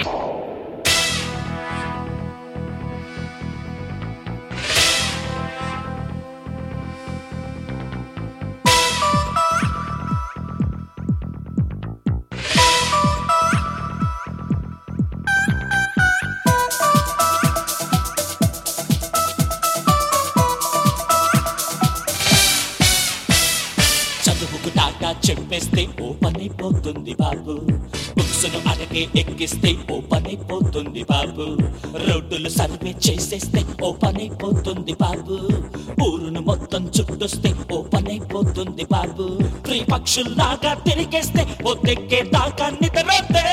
చదువుకు టాటా చెప్పేస్తే ఓ పని అయిపోతుంది బాబు బుక్స్ను అరకే ఎక్కిస్తే ఓ పని అయిపోతుంది బాబు రోడ్డులు సర్వే చేసేస్తే ఓ పని అయిపోతుంది బాబు ఊరును మొత్తం చుట్టొస్తే ఓ పని అయిపోతుంది బాబు ప్రీ పక్షుల్లాగా తిరిగేస్తే ఓ తెక్కే దాకా నిద్రతే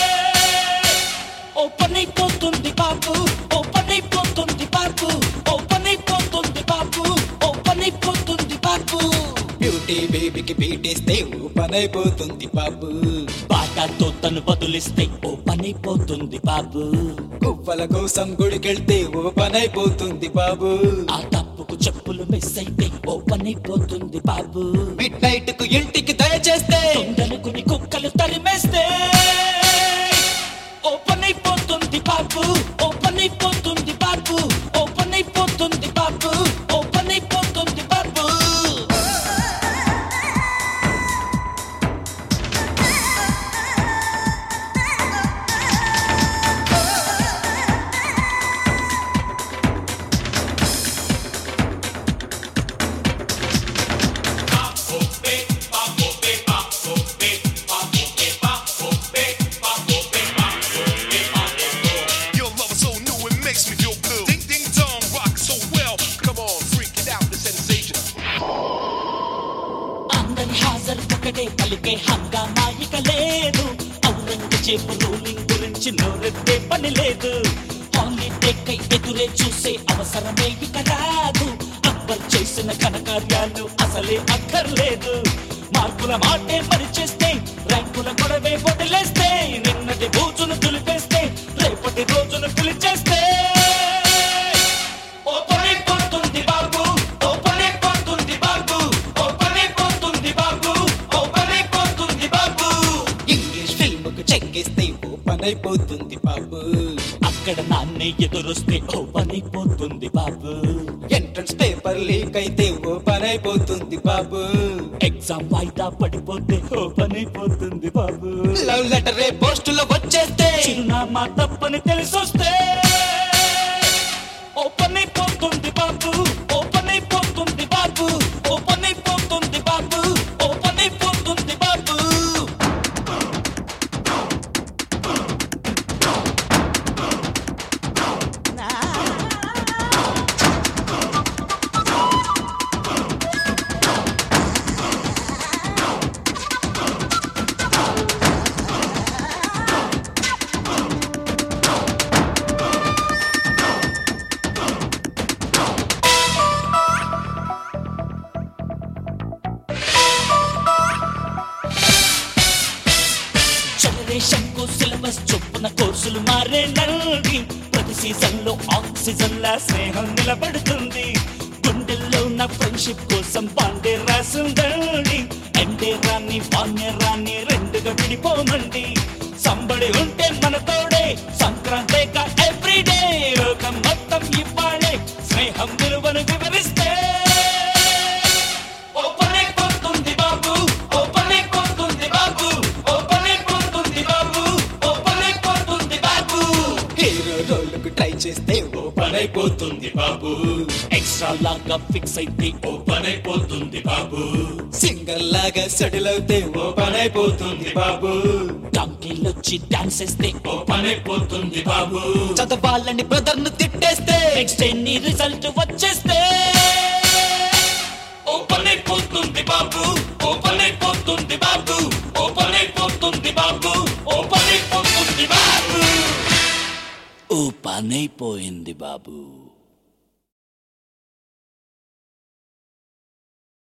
ఓ పని అయిపోతుంది బాబు ఓ పని అయిపోతుంది బాబు ఓ పని అయిపోతుంది బాబు ఓ పని అయిపోతుంది బాబు బ్యూటీ బేబీకి బీటేస్తే ఓ పనైపోతుంది బాబు బాటాతో తను బదులిస్తే ఓ పనైపోతుంది బాబు గువ్వల కోసం గుడికెళ్తే ఓ పనైపోతుంది బాబు ఆ తప్పుకు చెప్పులు మిస్ అయితే ఓ పనైపోతుంది బాబు మిడ్ నైట్ కు ఇంటికి దయచేస్తే దొంగనుకుని కుక్కలు తరిమేస్తే ఓ పనైపోతుంది బాబు ఓ పనైపోతుంది బాబు ఓ పనైపోతుంది బాబు ఓ పనైపోతుంది బాబు Your love is so new, it makes me feel blue. Ding ding dong, rock so well. Come on, freak it out, the sensation. అందరి హాజరు ఒకటే పలికే హంగామా ఇక లేదు ఔరంగజేబు రూలింగ్ గురించి నోరెత్తే పని లేదు హాలిడే కై ఎదురే చూసే అవసరమే ఇక రాదు అక్బర్ చేసిన ఘనకార్యాలు అసలే అక్కర్లేదు మార్పుల మాటే మరిచేస్తే ర్యాంకుల గొడవే వదిలేస్తే నిన్నటి రోజును దులిపేస్తే రేపటి రోజును పిలిచేస్తే ఓ పని పోతుంది బాబు ఓ పని పోతుంది బాబు ఓ పని పోతుంది బాబు ఓ పని పోతుంది బాబు ఇంగ్లీష్ ఫిల్మ్ కు చెక్కిస్తే ఓ పనైపోతుంది బాబు అక్కడ నాన్నే ఎదురొస్తే ఓ పని పోతుంది బాబు ఎంట్రన్స్ పేపర్ లీక్ అయితే ఓ పనైపోతుంది బాబు ఎగ్జామ్ వాయిదా పడిపోతే ఓ పని పోతుంది బాబు లవ్ లెటర్ రే పోస్టులో వచ్చేస్తే చిరునామా తప్పని తెలిసొస్తే ఓ పని పోతుంది బాబు ఓ పని పోతుంది బాబు ఓ పని పోతుంది బాబు ఓ పని పోతుంది బాబు జనరేషన్ కు సిలబస్ చొప్పున కోర్సులు మారేనండి ప్రతి సీజన్ లో ఆక్సిజన్ లా స్నేహం నిలబడుతుంది గుండెల్లో ఉన్న ఫ్రెండ్షిప్ కోసం బాండే రాసిందండి ఎండే రాని వాణ్య రాని రెండుగా విడిపోమండి సంబడి ఉంటే మన తోడే సంక్రాంతిక ఎవ్రీడే లోకం మొత్తం ఇవ్వాలే స్నేహం విలువను వివరిస్తే ఓ పని పోతుంది బాబు ఓ పని పోతుంది బాబు ఓ పని పోతుంది బాబు ఓ పని పోతుంది బాబు హీరో రోల్ కు ట్రై చేస్తే ఓ పనైపోతుంది బాబు ఎక్స్ట్రా లాగా ఫిక్స్ అయితే ఓ పనైపోతుంది బాబు సింగర్ లాగా సెటిల్ అవుతే ఓ పనైపోతుంది బాబు డంకీలొచ్చి డాన్స్ వేస్తే ఓ పనైపోతుంది బాబు చదవాలని బ్రదర్ ను తిట్టేస్తే నెక్స్ట్ ఎన్ని రిజల్ట్ వచ్చేస్తే ఓ పనైపోతుంది బాబు ఓ పనైపోతుంది బాబు ఓ పనైపోతుంది బాబు ఓ పనైపోతుంది బాబు ఓ పనైపోయింది బాబు